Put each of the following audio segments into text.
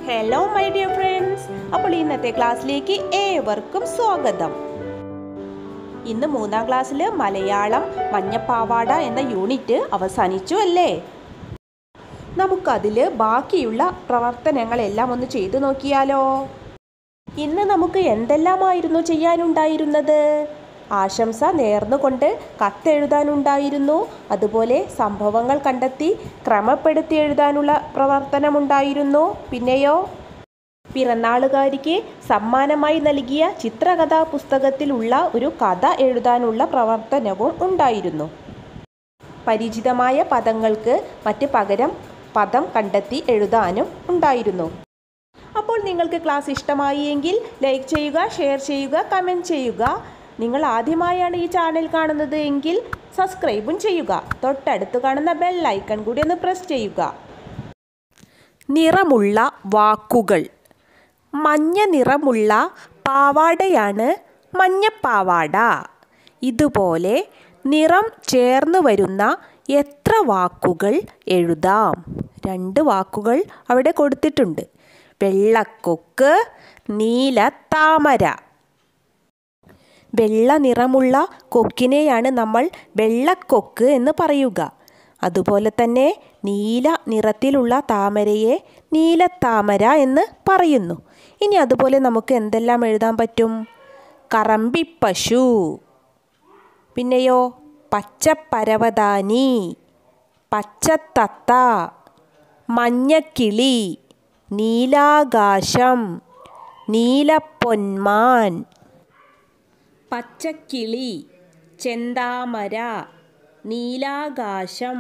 hello my dear friends അപ്പോൾ ഇന്നത്തെ ക്ലാസ്സിലേക്ക് ഏവർക്കും സ്വാഗതം ഇന്ന് മൂന്നാം ക്ലാസ്സിൽ മലയാളം മഞ്ഞപ്പാവാട എന്ന യൂണിറ്റ് അവസാനിച്ചു അല്ലേ നമുക്കതിൽ ബാക്കിയുള്ള പ്രവർത്തനങ്ങളെല്ലാം ഒന്ന് ചെയ്തു നോക്കിയാലോ ഇന്ന് നമുക്ക് എന്തെല്ലാമായിരുന്നു ചെയ്യാനുണ്ടായിരുന്നത് ആശംസ നേർന്നുകൊണ്ട് കത്തെഴുതാനുണ്ടായിരുന്നു അതുപോലെ സംഭവങ്ങൾ കണ്ടെത്തി ക്രമപ്പെടുത്തി എഴുതാനുള്ള പ്രവർത്തനമുണ്ടായിരുന്നു പിന്നെയോ പിറന്നാളുകാരിക്ക് സമ്മാനമായി നൽകിയ ചിത്രകഥാ പുസ്തകത്തിലുള്ള ഒരു കഥ എഴുതാനുള്ള പ്രവർത്തനവും ഉണ്ടായിരുന്നു പരിചിതമായ പദങ്ങൾക്ക് മറ്റ് പകരം പദം കണ്ടെത്തി എഴുതാനും ഉണ്ടായിരുന്നു അപ്പോൾ നിങ്ങൾക്ക് ക്ലാസ് ഇഷ്ടമായി എങ്കിൽ ലൈക്ക് ചെയ്യുക ഷെയർ ചെയ്യുക കമൻറ്റ് ചെയ്യുക നിങ്ങൾ ആദ്യമായാണ് ഈ ചാനൽ കാണുന്നത് എങ്കിൽ സബ്സ്ക്രൈബും ചെയ്യുക തൊട്ടടുത്ത് കാണുന്ന ബെൽ ഐക്കൺ കൂടി ഒന്ന് പ്രസ് ചെയ്യുക നിറമുള്ള വാക്കുകൾ മഞ്ഞ നിറമുള്ള പാവാടയാണ് മഞ്ഞപ്പാവാട ഇതുപോലെ നിറം ചേർന്ന് വരുന്ന എത്ര വാക്കുകൾ എഴുതാം രണ്ട് വാക്കുകൾ അവിടെ കൊടുത്തിട്ടുണ്ട് വെള്ളക്കൊക്ക് നീലത്താമര വെള്ള നിറമുള്ള കൊക്കിനെയാണ് നമ്മൾ വെള്ളക്കൊക്ക് എന്ന് പറയുക അതുപോലെ തന്നെ നീല നിറത്തിലുള്ള താമരയെ നീലത്താമര എന്ന് പറയുന്നു ഇനി അതുപോലെ നമുക്ക് എന്തെല്ലാം എഴുതാൻ പറ്റും കറമ്പിപ്പശു പിന്നെയോ പച്ചപ്പരവതാനി പച്ചത്തത്ത മഞ്ഞക്കിളി നീലാകാശം നീലപ്പൊന്മാൻ പച്ചക്കിളി ചെന്താമര നീലാകാശം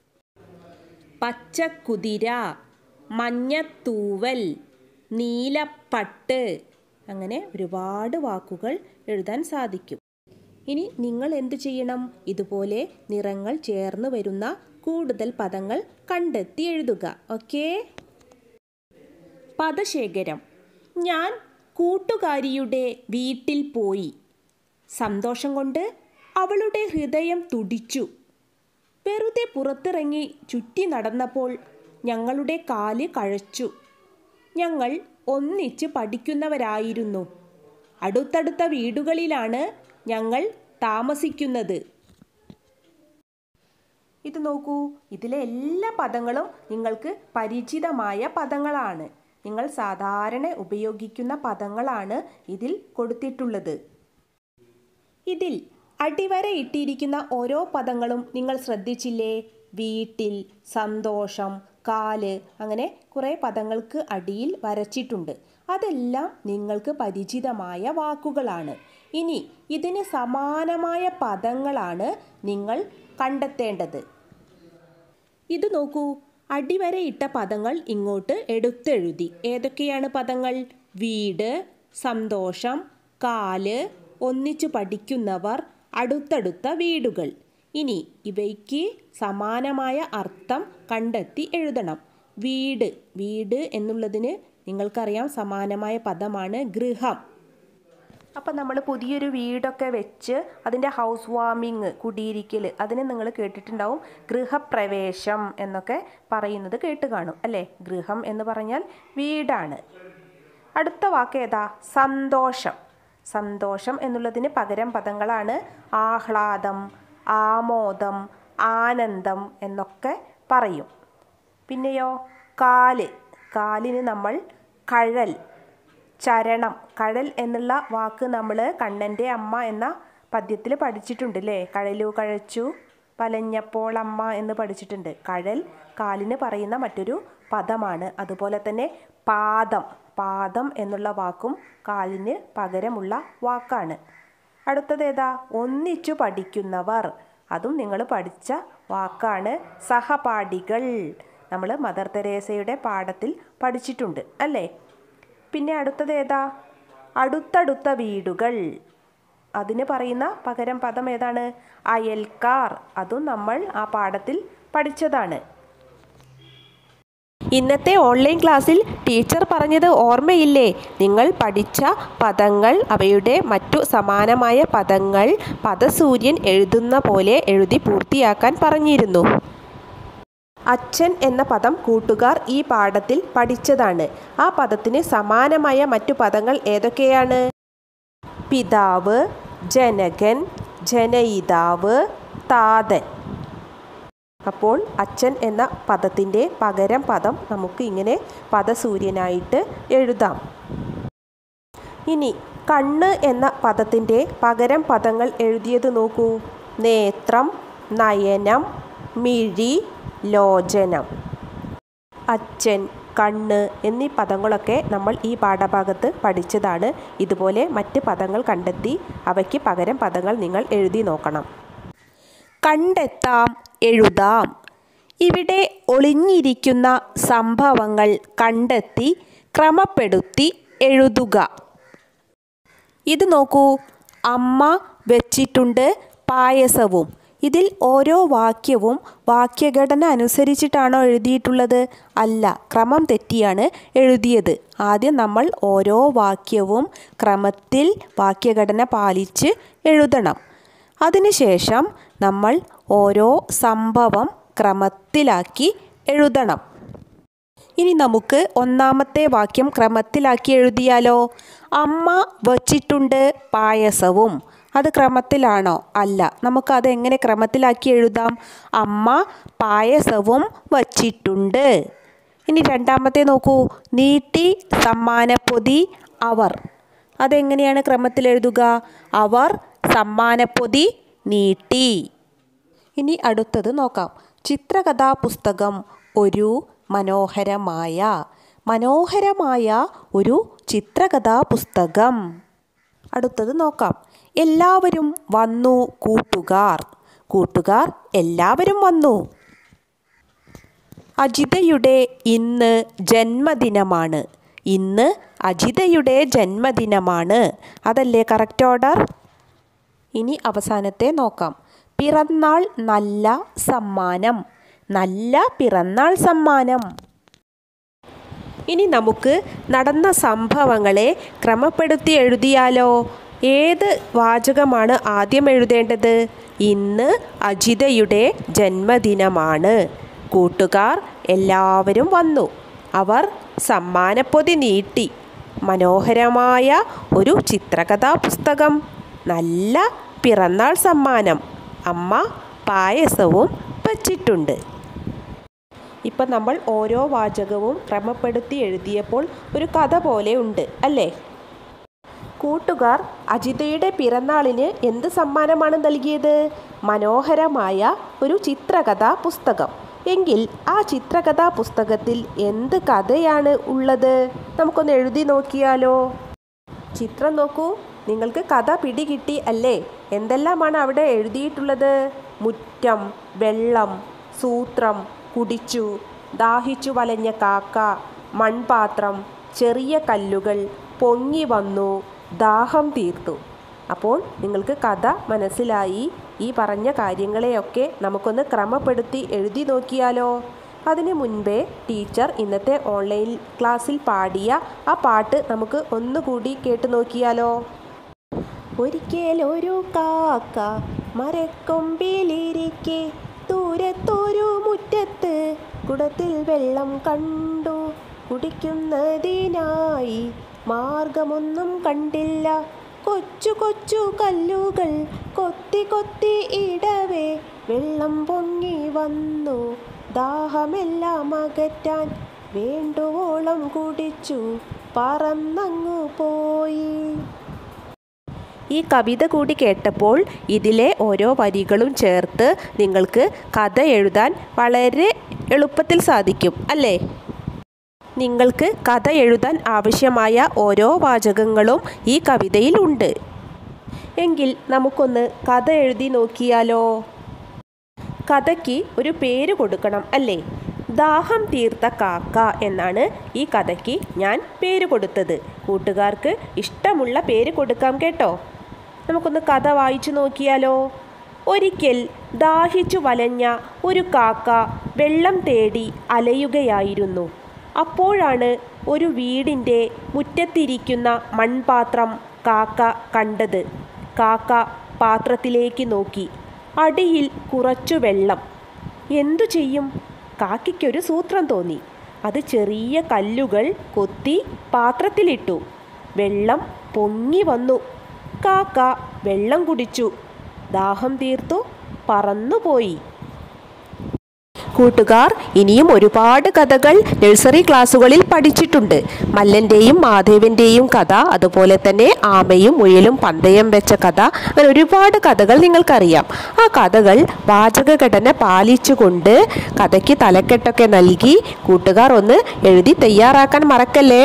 പച്ചക്കുതിര മഞ്ഞത്തൂവൽ നീലപ്പട്ട് അങ്ങനെ ഒരുപാട് വാക്കുകൾ എഴുതാൻ സാധിക്കും ഇനി നിങ്ങൾ എന്തു ചെയ്യണം ഇതുപോലെ നിറങ്ങൾ ചേർന്ന് വരുന്ന കൂടുതൽ പദങ്ങൾ കണ്ടെത്തി എഴുതുക ഓക്കേ പദശേഖരം ഞാൻ കൂട്ടുകാരിയുടെ വീട്ടിൽ പോയി സന്തോഷം കൊണ്ട് അവളുടെ ഹൃദയം തുടിച്ചു വെറുതെ പുറത്തിറങ്ങി ചുറ്റി നടന്നപ്പോൾ ഞങ്ങളുടെ കാല് കഴച്ചു ഞങ്ങൾ ഒന്നിച്ച് പഠിക്കുന്നവരായിരുന്നു അടുത്തടുത്ത വീടുകളിലാണ് ഞങ്ങൾ താമസിക്കുന്നത് ഇത് നോക്കൂ ഇതിലെ എല്ലാ പദങ്ങളും നിങ്ങൾക്ക് പരിചിതമായ പദങ്ങളാണ് നിങ്ങൾ സാധാരണ ഉപയോഗിക്കുന്ന പദങ്ങളാണ് ഇതിൽ കൊടുത്തിട്ടുള്ളത് ഇതിൽ അടിവര ഇട്ടിരിക്കുന്ന ഓരോ പദങ്ങളും നിങ്ങൾ ശ്രദ്ധിച്ചില്ലേ വീട്ടിൽ സന്തോഷം കാല് അങ്ങനെ കുറേ പദങ്ങൾക്ക് അടിയിൽ വരച്ചിട്ടുണ്ട് അതെല്ലാം നിങ്ങൾക്ക് പരിചിതമായ വാക്കുകളാണ് ഇനി ഇതിന് സമാനമായ പദങ്ങളാണ് നിങ്ങൾ കണ്ടെത്തേണ്ടത് ഇത് നോക്കൂ അടിവരയിട്ട പദങ്ങൾ ഇങ്ങോട്ട് എടുത്തെഴുതി ഏതൊക്കെയാണ് പദങ്ങൾ വീട് സന്തോഷം കാല് ഒന്നിച്ചു പഠിക്കുന്നവർ അടുത്തടുത്ത വീടുകൾ ഇനി ഇവയ്ക്ക് സമാനമായ അർത്ഥം കണ്ടെത്തി എഴുതണം വീട് വീട് എന്നുള്ളതിന് നിങ്ങൾക്കറിയാം സമാനമായ പദമാണ് ഗൃഹം അപ്പം നമ്മൾ പുതിയൊരു വീടൊക്കെ വെച്ച് അതിൻ്റെ ഹൗസ് വാമിങ് കുടിയിരിക്കൽ അതിനെ നിങ്ങൾ കേട്ടിട്ടുണ്ടാവും ഗൃഹപ്രവേശം എന്നൊക്കെ പറയുന്നത് കേട്ട് കാണും അല്ലേ ഗൃഹം എന്ന് പറഞ്ഞാൽ വീടാണ് അടുത്ത വാക്ക് ഏതാ സന്തോഷം സന്തോഷം എന്നുള്ളതിന് പകരം പദങ്ങളാണ് ആഹ്ലാദം ആമോദം ആനന്ദം എന്നൊക്കെ പറയും പിന്നെയോ കാല് കാലിന് നമ്മൾ കഴൽ ചരണം കഴൽ എന്നുള്ള വാക്ക് നമ്മൾ കണ്ണൻ്റെ അമ്മ എന്ന പദ്യത്തിൽ പഠിച്ചിട്ടുണ്ട് അല്ലേ കഴലു കഴച്ചു പലഞ്ഞപ്പോൾ അമ്മ എന്ന് പഠിച്ചിട്ടുണ്ട് കഴൽ കാലിന് പറയുന്ന മറ്റൊരു പദമാണ് അതുപോലെ തന്നെ പാദം പാദം എന്നുള്ള വാക്കും കാലിന് പകരമുള്ള വാക്കാണ് അടുത്തത് ഏതാ ഒന്നിച്ചു പഠിക്കുന്നവർ അതും നിങ്ങൾ പഠിച്ച വാക്കാണ് സഹപാഠികൾ നമ്മൾ മദർ തെരേസയുടെ പാഠത്തിൽ പഠിച്ചിട്ടുണ്ട് അല്ലേ പിന്നെ അടുത്തത് ഏതാ അടുത്തടുത്ത വീടുകൾ അതിന് പറയുന്ന പകരം പദം ഏതാണ് അയൽക്കാർ അതും നമ്മൾ ആ പാഠത്തിൽ പഠിച്ചതാണ് ഇന്നത്തെ ഓൺലൈൻ ക്ലാസ്സിൽ ടീച്ചർ പറഞ്ഞത് ഓർമ്മയില്ലേ നിങ്ങൾ പഠിച്ച പദങ്ങൾ അവയുടെ മറ്റു സമാനമായ പദങ്ങൾ പദസൂര്യൻ എഴുതുന്ന പോലെ എഴുതി പൂർത്തിയാക്കാൻ പറഞ്ഞിരുന്നു അച്ഛൻ എന്ന പദം കൂട്ടുകാർ ഈ പാഠത്തിൽ പഠിച്ചതാണ് ആ പദത്തിന് സമാനമായ മറ്റു പദങ്ങൾ ഏതൊക്കെയാണ് പിതാവ് ജനകൻ ജനയിതാവ് താതൻ അപ്പോൾ അച്ഛൻ എന്ന പദത്തിൻ്റെ പകരം പദം നമുക്ക് ഇങ്ങനെ പദസൂര്യനായിട്ട് എഴുതാം ഇനി കണ്ണ് എന്ന പദത്തിൻ്റെ പകരം പദങ്ങൾ എഴുതിയത് നോക്കൂ നേത്രം നയനം മിഴി ലോചനം അച്ഛൻ കണ്ണ് എന്നീ പദങ്ങളൊക്കെ നമ്മൾ ഈ പാഠഭാഗത്ത് പഠിച്ചതാണ് ഇതുപോലെ മറ്റ് പദങ്ങൾ കണ്ടെത്തി അവയ്ക്ക് പകരം പദങ്ങൾ നിങ്ങൾ എഴുതി നോക്കണം കണ്ടെത്താം എഴുതാം ഇവിടെ ഒളിഞ്ഞിരിക്കുന്ന സംഭവങ്ങൾ കണ്ടെത്തി ക്രമപ്പെടുത്തി എഴുതുക ഇത് നോക്കൂ അമ്മ വെച്ചിട്ടുണ്ട് പായസവും ഇതിൽ ഓരോ വാക്യവും വാക്യഘടന അനുസരിച്ചിട്ടാണോ എഴുതിയിട്ടുള്ളത് അല്ല ക്രമം തെറ്റിയാണ് എഴുതിയത് ആദ്യം നമ്മൾ ഓരോ വാക്യവും ക്രമത്തിൽ വാക്യഘടന പാലിച്ച് എഴുതണം അതിനുശേഷം നമ്മൾ ഓരോ സംഭവം ക്രമത്തിലാക്കി എഴുതണം ഇനി നമുക്ക് ഒന്നാമത്തെ വാക്യം ക്രമത്തിലാക്കി എഴുതിയാലോ അമ്മ വച്ചിട്ടുണ്ട് പായസവും അത് ക്രമത്തിലാണോ അല്ല നമുക്കത് എങ്ങനെ ക്രമത്തിലാക്കി എഴുതാം അമ്മ പായസവും വച്ചിട്ടുണ്ട് ഇനി രണ്ടാമത്തെ നോക്കൂ നീട്ടി സമ്മാനപ്പൊതി അവർ അതെങ്ങനെയാണ് ക്രമത്തിൽ എഴുതുക അവർ സമ്മാനപ്പൊതി നീട്ടി ഇനി അടുത്തത് നോക്കാം ചിത്രകഥാപുസ്തകം ഒരു മനോഹരമായ മനോഹരമായ ഒരു ചിത്രകഥാപുസ്തകം അടുത്തത് നോക്കാം എല്ലാവരും വന്നു കൂട്ടുകാർ കൂട്ടുകാർ എല്ലാവരും വന്നു അജിതയുടെ ഇന്ന് ജന്മദിനമാണ് ഇന്ന് അജിതയുടെ ജന്മദിനമാണ് അതല്ലേ കറക്റ്റ് ഓർഡർ ഇനി അവസാനത്തെ നോക്കാം പിറന്നാൾ നല്ല സമ്മാനം നല്ല പിറന്നാൾ സമ്മാനം ഇനി നമുക്ക് നടന്ന സംഭവങ്ങളെ ക്രമപ്പെടുത്തി എഴുതിയാലോ ഏത് വാചകമാണ് ആദ്യം എഴുതേണ്ടത് ഇന്ന് അജിതയുടെ ജന്മദിനമാണ് കൂട്ടുകാർ എല്ലാവരും വന്നു അവർ സമ്മാനപ്പൊതി നീട്ടി മനോഹരമായ ഒരു ചിത്രകഥാ പുസ്തകം നല്ല പിറന്നാൾ സമ്മാനം അമ്മ പായസവും വച്ചിട്ടുണ്ട് ഇപ്പം നമ്മൾ ഓരോ വാചകവും ക്രമപ്പെടുത്തി എഴുതിയപ്പോൾ ഒരു കഥ പോലെ ഉണ്ട് അല്ലേ കൂട്ടുകാർ അജിതയുടെ പിറന്നാളിന് എന്ത് സമ്മാനമാണ് നൽകിയത് മനോഹരമായ ഒരു ചിത്രകഥാ പുസ്തകം എങ്കിൽ ആ ചിത്രകഥാ പുസ്തകത്തിൽ എന്ത് കഥയാണ് ഉള്ളത് നമുക്കൊന്ന് എഴുതി നോക്കിയാലോ ചിത്രം നോക്കൂ നിങ്ങൾക്ക് കഥ പിടികിട്ടി അല്ലേ എന്തെല്ലാമാണ് അവിടെ എഴുതിയിട്ടുള്ളത് മുറ്റം വെള്ളം സൂത്രം കുടിച്ചു ദാഹിച്ചു വലഞ്ഞ കാക്ക മൺപാത്രം ചെറിയ കല്ലുകൾ പൊങ്ങി വന്നു ദാഹം തീർത്തു അപ്പോൾ നിങ്ങൾക്ക് കഥ മനസ്സിലായി ഈ പറഞ്ഞ കാര്യങ്ങളെയൊക്കെ നമുക്കൊന്ന് ക്രമപ്പെടുത്തി എഴുതി നോക്കിയാലോ അതിനു മുൻപേ ടീച്ചർ ഇന്നത്തെ ഓൺലൈൻ ക്ലാസ്സിൽ പാടിയ ആ പാട്ട് നമുക്ക് ഒന്നുകൂടി കേട്ടു നോക്കിയാലോ ഒരിക്കലൊരു കാക്ക മരക്കൊമ്പിലിരിക്കെ ദൂരത്തൊരു മുറ്റത്ത് കുടത്തിൽ വെള്ളം കണ്ടു കുടിക്കുന്നതിനായി മാർഗമൊന്നും കണ്ടില്ല കൊച്ചു കൊച്ചു കല്ലുകൾ കൊത്തി കൊത്തി ഇടവേ വെള്ളം പൊങ്ങി വന്നു ദാഹമെല്ലാം അകറ്റാൻ വേണ്ടുവോളം കുടിച്ചു പറന്നങ്ങു പോയി ഈ കവിത കൂടി കേട്ടപ്പോൾ ഇതിലെ ഓരോ വരികളും ചേർത്ത് നിങ്ങൾക്ക് കഥ എഴുതാൻ വളരെ എളുപ്പത്തിൽ സാധിക്കും അല്ലേ നിങ്ങൾക്ക് കഥ എഴുതാൻ ആവശ്യമായ ഓരോ വാചകങ്ങളും ഈ കവിതയിൽ ഉണ്ട് എങ്കിൽ നമുക്കൊന്ന് കഥ എഴുതി നോക്കിയാലോ കഥയ്ക്ക് ഒരു പേര് കൊടുക്കണം അല്ലേ ദാഹം തീർത്ത കാക്ക എന്നാണ് ഈ കഥയ്ക്ക് ഞാൻ പേര് കൊടുത്തത് കൂട്ടുകാർക്ക് ഇഷ്ടമുള്ള പേര് കൊടുക്കാം കേട്ടോ നമുക്കൊന്ന് കഥ വായിച്ചു നോക്കിയാലോ ഒരിക്കൽ ദാഹിച്ചു വലഞ്ഞ ഒരു കാക്ക വെള്ളം തേടി അലയുകയായിരുന്നു അപ്പോഴാണ് ഒരു വീടിൻ്റെ മുറ്റത്തിരിക്കുന്ന മൺപാത്രം കാക്ക കണ്ടത് കാക്ക പാത്രത്തിലേക്ക് നോക്കി അടിയിൽ കുറച്ചു വെള്ളം എന്തു ചെയ്യും കാക്കിക്കൊരു സൂത്രം തോന്നി അത് ചെറിയ കല്ലുകൾ കൊത്തി പാത്രത്തിലിട്ടു വെള്ളം പൊങ്ങി വന്നു കാക്ക വെള്ളം കുടിച്ചു ദാഹം തീർത്തു പറന്നുപോയി കൂട്ടുകാർ ഇനിയും ഒരുപാട് കഥകൾ നഴ്സറി ക്ലാസ്സുകളിൽ പഠിച്ചിട്ടുണ്ട് മല്ലൻ്റെയും മാധേവിൻ്റെയും കഥ അതുപോലെ തന്നെ ആമയും മുയലും പന്തയം വെച്ച കഥ അങ്ങനെ ഒരുപാട് കഥകൾ നിങ്ങൾക്കറിയാം ആ കഥകൾ വാചകഘടന പാലിച്ചുകൊണ്ട് കഥയ്ക്ക് തലക്കെട്ടൊക്കെ നൽകി കൂട്ടുകാർ ഒന്ന് എഴുതി തയ്യാറാക്കാൻ മറക്കല്ലേ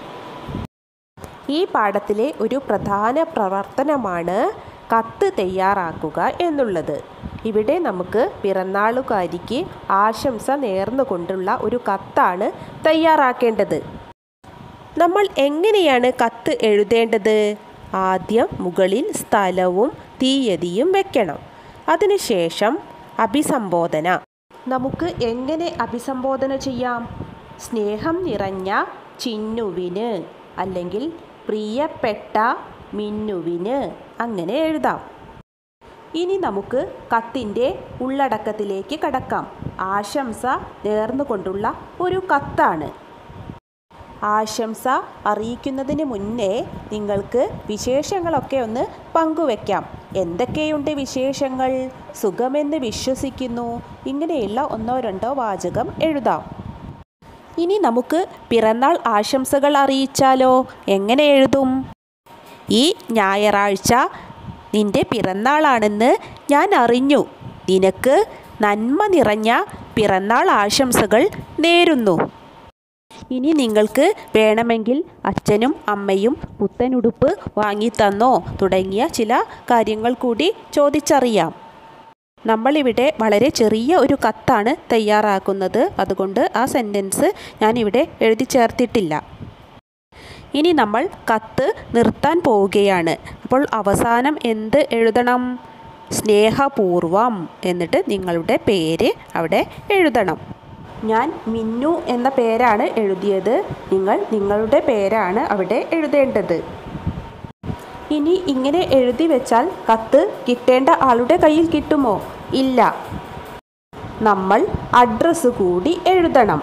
ഈ പാഠത്തിലെ ഒരു പ്രധാന പ്രവർത്തനമാണ് കത്ത് തയ്യാറാക്കുക എന്നുള്ളത് ഇവിടെ നമുക്ക് പിറന്നാളുകാരിക്ക് ആശംസ നേർന്നുകൊണ്ടുള്ള ഒരു കത്താണ് തയ്യാറാക്കേണ്ടത് നമ്മൾ എങ്ങനെയാണ് കത്ത് എഴുതേണ്ടത് ആദ്യം മുകളിൽ സ്ഥലവും തീയതിയും വെക്കണം അതിനുശേഷം അഭിസംബോധന നമുക്ക് എങ്ങനെ അഭിസംബോധന ചെയ്യാം സ്നേഹം നിറഞ്ഞ ചിന്നുവിന് അല്ലെങ്കിൽ പ്രിയപ്പെട്ട മിന്നുവിന് അങ്ങനെ എഴുതാം ഇനി നമുക്ക് കത്തിൻ്റെ ഉള്ളടക്കത്തിലേക്ക് കടക്കാം ആശംസ നേർന്നുകൊണ്ടുള്ള ഒരു കത്താണ് ആശംസ അറിയിക്കുന്നതിന് മുന്നേ നിങ്ങൾക്ക് വിശേഷങ്ങളൊക്കെ ഒന്ന് പങ്കുവെക്കാം എന്തൊക്കെയുണ്ട് വിശേഷങ്ങൾ സുഖമെന്ന് വിശ്വസിക്കുന്നു ഇങ്ങനെയുള്ള ഒന്നോ രണ്ടോ വാചകം എഴുതാം ഇനി നമുക്ക് പിറന്നാൾ ആശംസകൾ അറിയിച്ചാലോ എങ്ങനെ എഴുതും ഈ ഞായറാഴ്ച നിന്റെ പിറന്നാളാണെന്ന് ഞാൻ അറിഞ്ഞു നിനക്ക് നന്മ നിറഞ്ഞ പിറന്നാൾ ആശംസകൾ നേരുന്നു ഇനി നിങ്ങൾക്ക് വേണമെങ്കിൽ അച്ഛനും അമ്മയും പുത്തനുടുപ്പ് വാങ്ങിത്തന്നോ തുടങ്ങിയ ചില കാര്യങ്ങൾ കൂടി ചോദിച്ചറിയാം നമ്മളിവിടെ വളരെ ചെറിയ ഒരു കത്താണ് തയ്യാറാക്കുന്നത് അതുകൊണ്ട് ആ സെൻറ്റൻസ് ഞാനിവിടെ എഴുതി ചേർത്തിട്ടില്ല ഇനി നമ്മൾ കത്ത് നിർത്താൻ പോവുകയാണ് അപ്പോൾ അവസാനം എന്ത് എഴുതണം സ്നേഹപൂർവം എന്നിട്ട് നിങ്ങളുടെ പേര് അവിടെ എഴുതണം ഞാൻ മിന്നു എന്ന പേരാണ് എഴുതിയത് നിങ്ങൾ നിങ്ങളുടെ പേരാണ് അവിടെ എഴുതേണ്ടത് ഇനി ഇങ്ങനെ എഴുതി വെച്ചാൽ കത്ത് കിട്ടേണ്ട ആളുടെ കയ്യിൽ കിട്ടുമോ ഇല്ല നമ്മൾ അഡ്രസ്സ് കൂടി എഴുതണം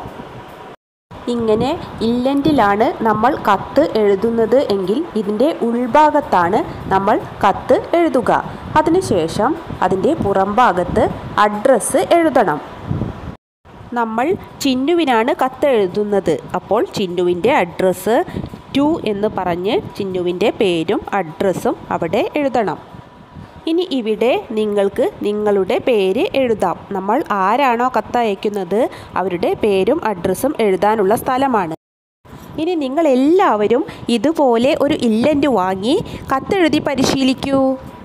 ഇങ്ങനെ ഇല്ലൻറ്റിലാണ് നമ്മൾ കത്ത് എഴുതുന്നത് എങ്കിൽ ഇതിൻ്റെ ഉൾഭാഗത്താണ് നമ്മൾ കത്ത് എഴുതുക അതിനുശേഷം അതിൻ്റെ പുറംഭാഗത്ത് അഡ്രസ്സ് എഴുതണം നമ്മൾ ചിന്നുവിനാണ് കത്ത് എഴുതുന്നത് അപ്പോൾ ചിന്നുവിൻ്റെ അഡ്രസ്സ് ടു എന്ന് പറഞ്ഞ് ചിന്നുവിൻ്റെ പേരും അഡ്രസ്സും അവിടെ എഴുതണം ഇനി ഇവിടെ നിങ്ങൾക്ക് നിങ്ങളുടെ പേര് എഴുതാം നമ്മൾ ആരാണോ കത്ത് അയക്കുന്നത് അവരുടെ പേരും അഡ്രസ്സും എഴുതാനുള്ള സ്ഥലമാണ് ഇനി നിങ്ങൾ എല്ലാവരും ഇതുപോലെ ഒരു ഇല്ലൻ്റ് വാങ്ങി കത്തെഴുതി പരിശീലിക്കൂ